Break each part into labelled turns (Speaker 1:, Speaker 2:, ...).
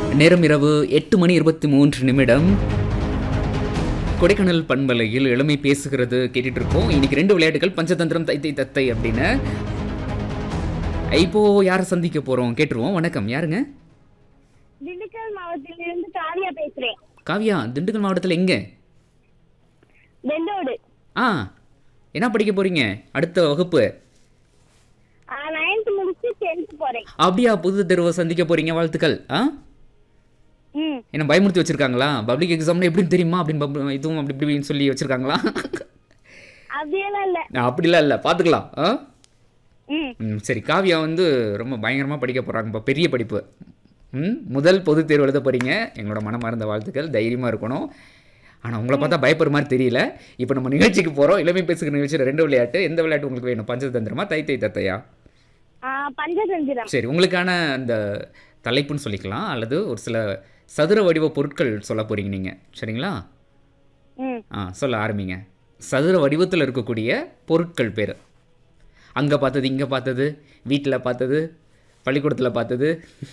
Speaker 1: நேரம் இரவு எட்டு மணி இருபத்தி மூன்று நிமிடம் கொடைக்கானல் பண்பலையில் இளமை பேசுகிறது கேட்டுட்டு இருக்கோம் இன்னைக்கு ரெண்டு விளையாட்டுகள் பஞ்சதந்திரம் தைத்தை தத்தை அப்படின்னு இப்போ யாரை சந்திக்க போறோம் கேட்டுருவோம் வணக்கம் யாருங்க
Speaker 2: திண்டுக்கல் மாவட்டத்திலிருந்து காவியா பேசுறேன்
Speaker 1: காவியா திண்டுக்கல் மாவட்டத்தில் எங்க
Speaker 2: வெள்ளோடு
Speaker 1: ஆ என்ன படிக்க போறீங்க அடுத்த வகுப்பு
Speaker 2: நைன்த் முடிச்சு டென்த் போறேன்
Speaker 1: அப்படியா புது தெருவை சந்திக்க போறீங்க வாழ்த்துக்கள் ஆ
Speaker 2: ம்
Speaker 1: என்ன பயமுறுத்தி வச்சிருக்காங்களா பப்ளிக் எக்ஸாம்ல எப்படின்னு தெரியுமா அப்படின்னு பப்- இதுவும் அப்படி இப்படின்னு சொல்லி வச்சிருக்காங்களா
Speaker 2: அப்படியெல்லாம் இல்ல
Speaker 1: அப்படிலாம் இல்லை பார்த்துக்கலாம் ஆ
Speaker 2: ம்
Speaker 1: ம் சரி காவியா வந்து ரொம்ப பயங்கரமாக படிக்க போகிறாங்க இப்போ பெரிய படிப்பு ம் முதல் பொது தேர்வு எழுத போகிறீங்க எங்களோட மனமார்ந்த வாழ்த்துக்கள் தைரியமாக இருக்கணும் ஆனால் உங்களை பார்த்தா பயப்படுற மாதிரி தெரியல இப்போ நம்ம நிகழ்ச்சிக்கு போகிறோம் இளமை பேசுகிற நிகழ்ச்சியில் ரெண்டு விளையாட்டு எந்த விளையாட்டு உங்களுக்கு வேணும் பஞ்சதந்திரமா தை தை தத்தையா
Speaker 2: ஆ, பஞ்சதந்திரம்
Speaker 1: சரி உங்களுக்கான அந்த தலைப்புன்னு சொல்லிக்கலாம் அல்லது ஒரு சில சதுர வடிவ பொருட்கள் சொல்ல போகிறீங்க நீங்கள் சரிங்களா
Speaker 2: ம்
Speaker 1: ஆ சொல்ல ஆரம்பிங்க சதுர வடிவத்தில் இருக்கக்கூடிய பொருட்கள் பேர் அங்கே பார்த்தது இங்கே பார்த்தது வீட்டில் பார்த்தது பள்ளிக்கூடத்தில் பார்த்தது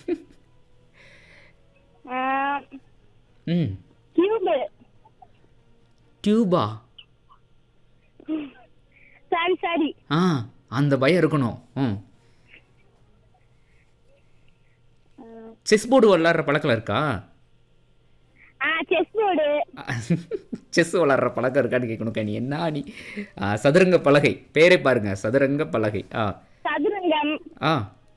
Speaker 1: ம்
Speaker 2: கியூபு
Speaker 1: டியூபா
Speaker 2: சாரி சாரி
Speaker 1: ஆ அந்த பயம் இருக்கணும் ம் செஸ் போர்டு விளாட்ற பழக்கம் இருக்கா
Speaker 2: ஆ செஸ் போர்டு
Speaker 1: செஸ் விளாட்ற பழக்கம் இருக்கான்னு கேட்கணும் கனி என்ன நீ ஆ, சதுரங்க பலகை பேரே பாருங்க சதுரங்க பலகை ஆ
Speaker 2: சதுரங்கம்
Speaker 1: ஆ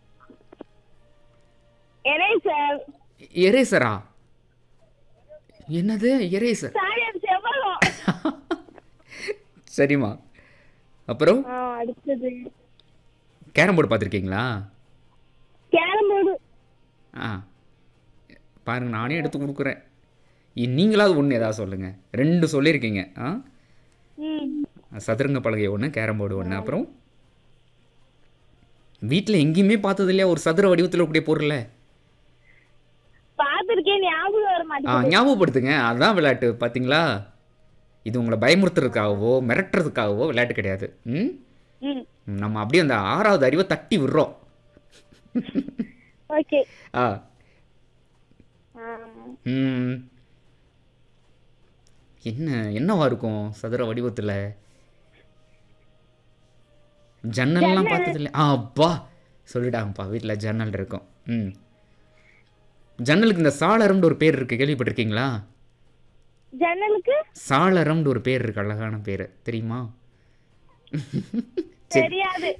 Speaker 2: எரேசர்
Speaker 1: எரேசரா என்னது எரேசர்
Speaker 2: சாரி அது செவ்வகம்
Speaker 1: சரிம்மா அப்புறம்
Speaker 2: ஆ, அடுத்தது
Speaker 1: கேரம் போர்டு பார்த்துருக்கீங்களா
Speaker 2: கேரம் போர்டு
Speaker 1: ஆ பாருங்க நானே எடுத்து கொடுக்குறேன் இ- நீங்களாவது ஒன்று ஏதாவது சொல்லுங்கள் ரெண்டு சொல்லியிருக்கீங்க ஆ
Speaker 2: ம்
Speaker 1: சதுரங்க பலகை ஒன்று கேரம் போர்டு ஒன்று அப்புறம் வீட்டில் எங்கேயுமே பார்த்தது இல்லையா ஒரு சதுர வடிவத்தில் இருக்கக்கூடிய பொருளை
Speaker 2: பார்த்துருக்கேன் ஞாபகம் வர
Speaker 1: ஆ
Speaker 2: மாட்டேங்குது
Speaker 1: ஞாபகப்படுத்துங்க அதுதான் விளையாட்டு பார்த்தீங்களா இது உங்களை பயமுறுத்துறதுக்காகவோ மிரட்டுறதுக்காகவோ விளையாட்டு கிடையாது ம்
Speaker 2: ம்
Speaker 1: நம்ம அப்படியே அந்த ஆறாவது அறிவை தட்டி விடுறோம்
Speaker 2: ஓகே
Speaker 1: ஆ
Speaker 2: ஆ
Speaker 1: ம். என்ன என்னவா இருக்கும் சதுர வடிவத்தில் ஜன்னல்லாம் பார்த்ததில்ல ஆ அப்பா சொல்லிட்டாங்கப்பா வீட்டில் ஜன்னல் இருக்கும் ம் ஜன்னலுக்கு இந்த சாளரம்னு ஒரு பேர் இருக்கு கேள்விப்பட்டிருக்கீங்களா
Speaker 2: ஜன்னலுக்கு
Speaker 1: சாளரம்னு ஒரு பேர் இருக்கு அழகான பேர் தெரியுமா
Speaker 2: தெரியாது